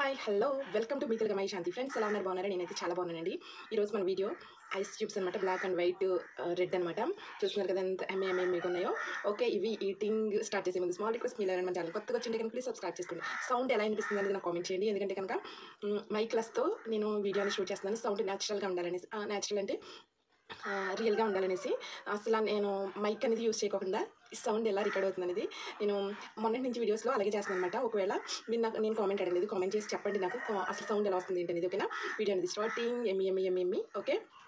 hi hello welcome to మీతులుగా my Shanti friends ఎలా ఉన్నారు బాగున్నారా నేనైతే చాలా బాగున్నానండి ఈరోజు మన వీడియో ఐస్ క్యూబ్స్ అనమాట బ్లాక్ అండ్ వైట్ రెడ్ అనమాట చూస్తున్నారు కదా ఎంత ఎంఏ ఎంఏ మీకు ఉన్నాయో ఓకే ఇవి ఈటింగ్ స్టార్ట్ చేసే ముందు స్మాల్ రిక్వెస్ట్ మీరు మన ఛానల్ కొత్తగా వచ్చింటే కనుక ప్లీజ్ సబ్స్క్రైబ్ చేసుకోండి సౌండ్ ఎలా అనిపిస్తుంది అనేది నాకు కామెంట్ చేయండి ఎందుకంటే కనుక మైక్లస్తో నేను వీడియోని షూట్ చేస్తున్నాను సౌండ్ న్యాచురల్గా ఉండాలనేసి న్యాచురల్ అంటే రియల్గా ఉండాలనేసి అసలు నేను మైక్ అనేది యూస్ చేయకుండా ఈ సౌండ్ ఎలా రికార్డ్ అవుతుంది అనేది నేను మొన్నటి నుంచి వీడియోస్లో అలాగే చేస్తాను అనమాట ఒకవేళ మీరు నాకు నేను కామెంట్ అడగలేదు కామెంట్ చేసి చెప్పండి నాకు కా- అసలు సౌండ్ ఎలా వస్తుంది ఏంటి అనేది ఓకేనా వీడియో అనేది స్టార్టింగ్ ఎమ్మి ఎమ్మి ఎమ్మి ఎమ్మి ఓకే